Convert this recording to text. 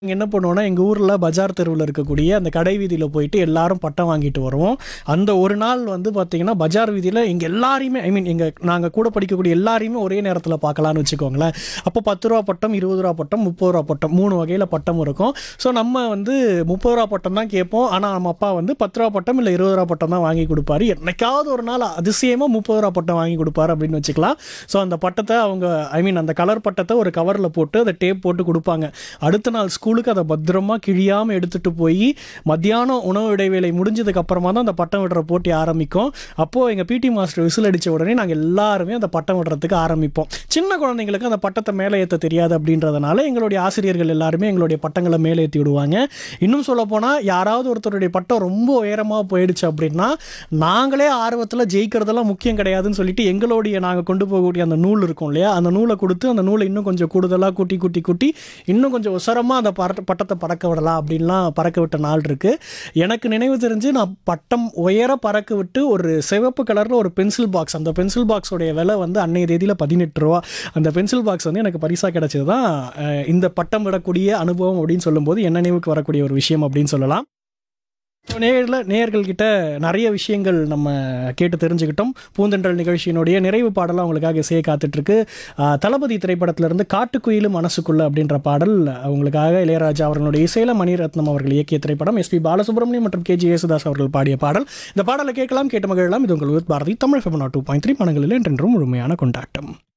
இங்க என்ன பண்ணுவோம்னா எங்கள் ஊரில் பஜார் தெருவில் இருக்கக்கூடிய அந்த கடை வீதியில் போயிட்டு எல்லாரும் பட்டம் வாங்கிட்டு வருவோம் அந்த ஒரு நாள் வந்து பார்த்தீங்கன்னா பஜார் வீதியில் எங்கள் எல்லாரையுமே ஐ மீன் எங்கள் நாங்கள் கூட படிக்கக்கூடிய எல்லாரையுமே ஒரே நேரத்தில் பார்க்கலான்னு வச்சுக்கோங்களேன் அப்போ பத்து ரூபா பட்டம் இருபது ரூபா பட்டம் முப்பது ரூபா பட்டம் மூணு வகையில் பட்டம் இருக்கும் ஸோ நம்ம வந்து முப்பது ரூபா பட்டம் தான் கேட்போம் ஆனால் நம்ம அப்பா வந்து பத்து ரூபா பட்டம் இல்லை இருபது ரூபா பட்டம் தான் வாங்கி கொடுப்பாரு என்னைக்காவது ஒரு நாள் அதிசயமாக முப்பது ரூபா பட்டம் வாங்கி கொடுப்பாரு அப்படின்னு வச்சுக்கலாம் ஸோ அந்த பட்டத்தை அவங்க ஐ மீன் அந்த கலர் பட்டத்தை ஒரு கவரில் போட்டு அதை டேப் போட்டு கொடுப்பாங்க அடுத்த நாள் ஸ்கூலுக்கு அதை பத்திரமா கிழியாமல் எடுத்துகிட்டு போய் மத்தியானம் உணவு இடைவேளை முடிஞ்சதுக்கு அப்புறமா தான் அந்த பட்டம் விடுற போட்டி ஆரம்பிக்கும் அப்போது எங்கள் பிடி மாஸ்டர் விசில் அடித்த உடனே நாங்கள் எல்லாருமே அந்த பட்டம் விடுறதுக்கு ஆரம்பிப்போம் சின்ன குழந்தைங்களுக்கு அந்த பட்டத்தை மேலே ஏற்ற தெரியாது அப்படின்றதுனால எங்களுடைய ஆசிரியர்கள் எல்லாருமே எங்களுடைய பட்டங்களை மேலே ஏற்றி விடுவாங்க இன்னும் சொல்லப்போனால் யாராவது ஒருத்தருடைய பட்டம் ரொம்ப உயரமாக போயிடுச்சு அப்படின்னா நாங்களே ஆர்வத்தில் ஜெயிக்கிறதெல்லாம் முக்கியம் கிடையாதுன்னு சொல்லிட்டு எங்களுடைய நாங்கள் கொண்டு போகக்கூடிய அந்த நூல் இருக்கும் இல்லையா அந்த நூலை கொடுத்து அந்த நூலை இன்னும் கொஞ்சம் கூடுதலாக கூட்டி கூட்டி கூட்டி இன்னும் கொஞ்சம் உசரமாக அந்த பர பட்டத்தை பறக்க விடலாம் அப்படின்லாம் பறக்க விட்ட நாள் இருக்குது எனக்கு நினைவு தெரிஞ்சு நான் பட்டம் உயர பறக்க விட்டு ஒரு சிவப்பு கலரில் ஒரு பென்சில் பாக்ஸ் அந்த பென்சில் பாக்ஸோடைய விலை வந்து அன்னைய தேதியில் பதினெட்டு ரூபா அந்த பென்சில் பாக்ஸ் வந்து எனக்கு பரிசாக கிடைச்சது தான் அஹ், இந்த பட்டம் விடக்கூடிய அனுபவம் அப்படின்னு சொல்லும்போது என்ன நினைவுக்கு வரக்கூடிய ஒரு விஷயம் அப்படின்னு சொல்லலாம் ஸோ நேரில் நேயர்கள்கிட்ட நிறைய விஷயங்கள் நம்ம கேட்டு தெரிஞ்சுக்கிட்டோம் பூந்தென்றல் நிகழ்ச்சியினுடைய நிறைவு பாடலாம் உங்களுக்காக இசையை காத்துட்ருக்கு ஆஹ், தளபதி திரைப்படத்திலிருந்து காட்டுக்குயிலும் மனசுக்குள்ள அப்படின்ற பாடல் உங்களுக்காக இளையராஜா அவர்களுடைய இசையில மணிரத்னம் அவர்கள் இயக்கிய திரைப்படம் எஸ்பி பாலசுப்ரமணியம் மற்றும் கே ஜி யேசுதாஸ் அவர்கள் பாடிய பாடல் இந்த பாடலை கேட்கலாம் கேட்டு மகிழலாம் இது உங்கள் பாரதி தமிழ் ஃபெமனா டூ பாயிண்ட் த்ரீ பணங்களில் என்றென்றும் முழுமையான கொண்டாட்டம்